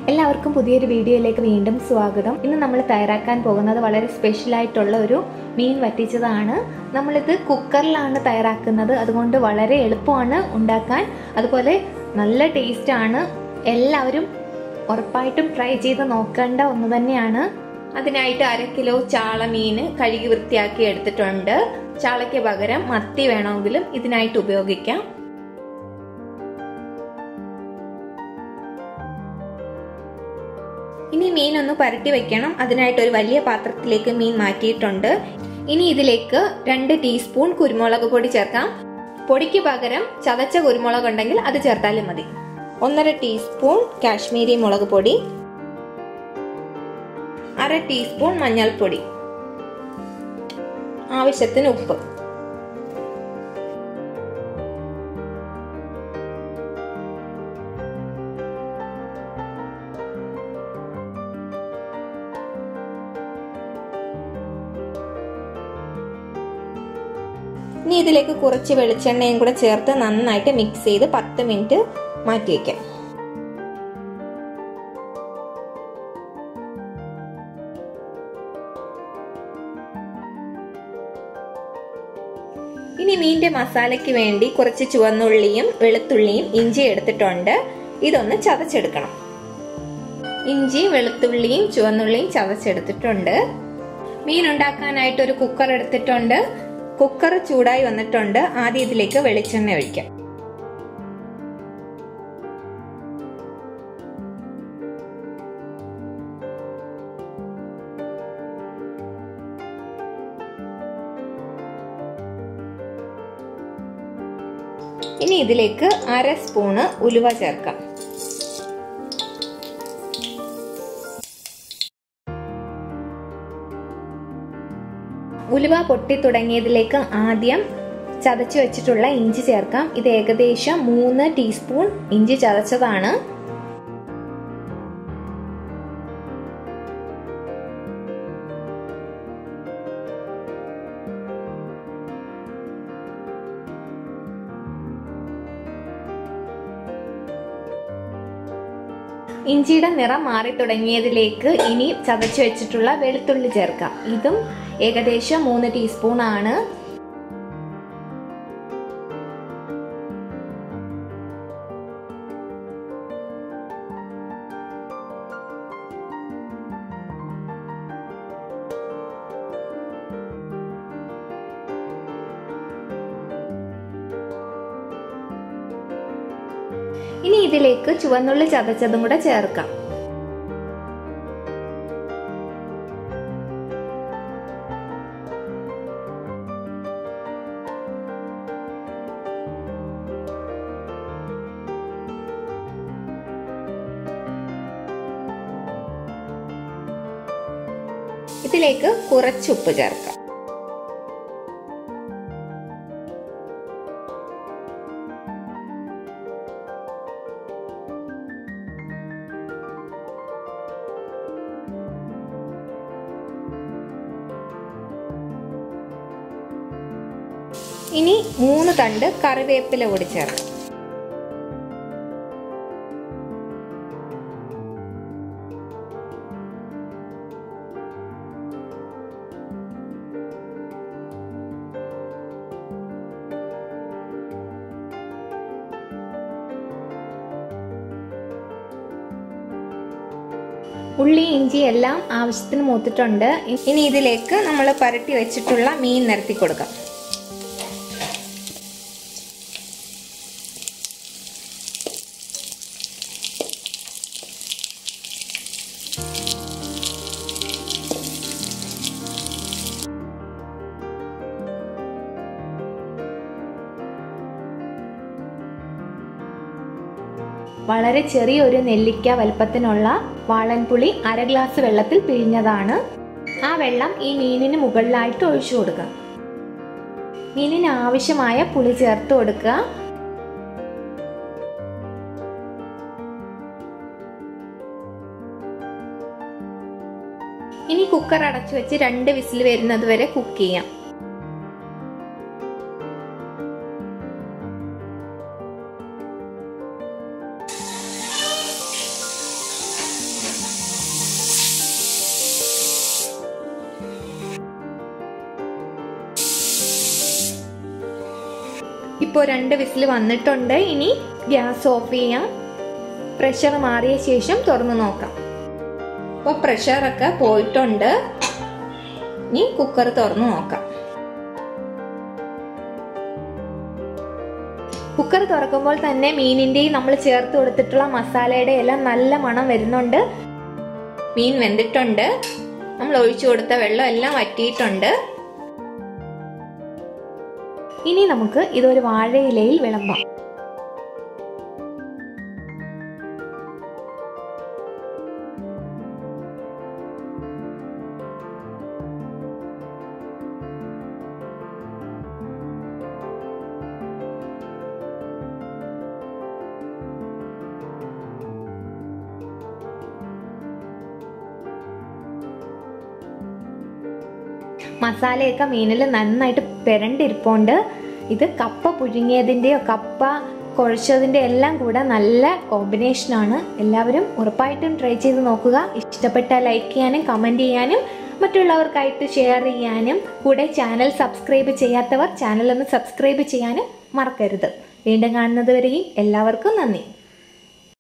എല്ലാവർക്കും പുതിയൊരു വീഡിയോയിലേക്ക് വീണ്ടും സ്വാഗതം ഇന്ന് നമ്മൾ തയ്യാറാക്കാൻ പോകുന്നത് വളരെ സ്പെഷ്യൽ ആയിട്ടുള്ള ഒരു മീൻ വറ്റിച്ചതാണ് നമ്മളിത് കുക്കറിലാണ് തയ്യാറാക്കുന്നത് അതുകൊണ്ട് വളരെ എളുപ്പമാണ് ഉണ്ടാക്കാൻ അതുപോലെ നല്ല ടേസ്റ്റ് ആണ് എല്ലാവരും ഉറപ്പായിട്ടും ട്രൈ ചെയ്ത് നോക്കേണ്ട ഒന്ന് തന്നെയാണ് അതിനായിട്ട് അര കിലോ ചാള മീൻ കഴുകി വൃത്തിയാക്കി എടുത്തിട്ടുണ്ട് ചാളയ്ക്ക് പകരം മത്തി വേണമെങ്കിലും ഇതിനായിട്ട് ഉപയോഗിക്കാം ഇനി മീൻ ഒന്ന് പരട്ടി വെക്കണം അതിനായിട്ട് ഒരു വലിയ പാത്രത്തിലേക്ക് മീൻ മാറ്റിയിട്ടുണ്ട് ഇനി ഇതിലേക്ക് രണ്ട് ടീസ്പൂൺ കുരുമുളക് പൊടി ചേർക്കാം പൊടിക്ക് പകരം ചതച്ച കുരുമുളക് ഉണ്ടെങ്കിൽ അത് ചേർത്താലും മതി ഒന്നര ടീസ്പൂൺ കാശ്മീരി മുളക് പൊടി അര ടീസ്പൂൺ മഞ്ഞൾപ്പൊടി ആവശ്യത്തിന് ഉപ്പ് ഇനി ഇതിലേക്ക് കുറച്ച് വെളിച്ചെണ്ണയും കൂടെ ചേർത്ത് നന്നായിട്ട് മിക്സ് ചെയ്ത് പത്ത് മിനിറ്റ് മാറ്റി വയ്ക്കാം ഇനി മീൻ്റെ മസാലയ്ക്ക് വേണ്ടി കുറച്ച് ചുവന്നുള്ളിയും വെളുത്തുള്ളിയും ഇഞ്ചി എടുത്തിട്ടുണ്ട് ഇതൊന്ന് ചതച്ചെടുക്കണം ഇഞ്ചി വെളുത്തുള്ളിയും ചുവന്നുള്ളിയും ചതച്ചെടുത്തിട്ടുണ്ട് മീൻ ഉണ്ടാക്കാനായിട്ട് ഒരു കുക്കർ എടുത്തിട്ടുണ്ട് കുക്കർ ചൂടായി വന്നിട്ടുണ്ട് ആദ്യം ഇതിലേക്ക് വെളിച്ചെണ്ണ ഒഴിക്കാം ഇനി ഇതിലേക്ക് അര സ്പൂണ് ഉലുവ ചേർക്കാം ഉലുവ പൊട്ടി തുടങ്ങിയതിലേക്ക് ആദ്യം ചതച്ചു വെച്ചിട്ടുള്ള ഇഞ്ചി ചേർക്കാം ഇത് ഏകദേശം മൂന്ന് ടീസ്പൂൺ ഇഞ്ചി ചതച്ചതാണ് ഇഞ്ചിയുടെ നിറം മാറി തുടങ്ങിയതിലേക്ക് ഇനി ചതച്ചു വെച്ചിട്ടുള്ള വെളുത്തുള്ളി ചേർക്കാം ഇതും ഏകദേശം മൂന്ന് ടീസ്പൂൺ ആണ് ഇനി ഇതിലേക്ക് ചുവന്നുള്ളി ചതച്ചതും കൂടെ ചേർക്കാം ഇതിലേക്ക് കുറച്ച് ഉപ്പ് ചേർക്കാം ഇനി മൂന്ന് തണ്ട് കറിവേപ്പില കൂടി ചേർക്കാം ഉള്ളി ഇഞ്ചി എല്ലാം ആവശ്യത്തിന് മൂത്തിട്ടുണ്ട് ഇനി ഇതിലേക്ക് നമ്മൾ പരട്ടി വെച്ചിട്ടുള്ള മീൻ നിരത്തി കൊടുക്കാം വളരെ ചെറിയൊരു നെല്ലിക്ക വലുപ്പത്തിനുള്ള വാളൻപുളി അര ഗ്ലാസ് വെള്ളത്തിൽ പിഴിഞ്ഞതാണ് ആ വെള്ളം ഈ മീനിന് മുകളിലായിട്ട് ഒഴിച്ചു കൊടുക്കുക മീനിന് ആവശ്യമായ പുളി ചേർത്ത് കൊടുക്കുക ഇനി കുക്കർ അടച്ചു വെച്ച് രണ്ട് വിസിൽ വരുന്നത് വരെ കുക്ക് ചെയ്യാം ഇപ്പോൾ രണ്ട് വിസിൽ വന്നിട്ടുണ്ട് ഇനി ഗ്യാസ് ഓഫ് ചെയ്യാം പ്രഷർ മാറിയ ശേഷം തുറന്നു നോക്കാം അപ്പോൾ പ്രഷറൊക്കെ പോയിട്ടുണ്ട് ഇനി കുക്കർ തുറന്നു നോക്കാം കുക്കർ തുറക്കുമ്പോൾ തന്നെ മീനിന്റെയും നമ്മൾ ചേർത്ത് കൊടുത്തിട്ടുള്ള മസാലയുടെ എല്ലാം നല്ല മണം വരുന്നുണ്ട് മീൻ വെന്തിട്ടുണ്ട് നമ്മൾ ഒഴിച്ചു കൊടുത്ത വെള്ളം എല്ലാം വറ്റിയിട്ടുണ്ട് ഇനി നമുക്ക് ഇതൊരു വാഴയിലയിൽ വിളമ്പാം മസാലയൊക്കെ മീനിൽ നന്നായിട്ട് പെരണ്ടിരിപ്പുണ്ട് ഇത് കപ്പ പുഴുങ്ങിയതിൻ്റെയോ കപ്പ കുഴച്ചതിൻ്റെ എല്ലാം കൂടെ നല്ല കോമ്പിനേഷനാണ് എല്ലാവരും ഉറപ്പായിട്ടും ട്രൈ ചെയ്ത് നോക്കുക ഇഷ്ടപ്പെട്ടാൽ ലൈക്ക് ചെയ്യാനും കമൻറ്റ് ചെയ്യാനും മറ്റുള്ളവർക്കായിട്ട് ഷെയർ ചെയ്യാനും കൂടെ ചാനൽ സബ്സ്ക്രൈബ് ചെയ്യാത്തവർ ചാനൽ ഒന്ന് സബ്സ്ക്രൈബ് ചെയ്യാനും മറക്കരുത് വീണ്ടും കാണുന്നത് വരെയും എല്ലാവർക്കും നന്ദി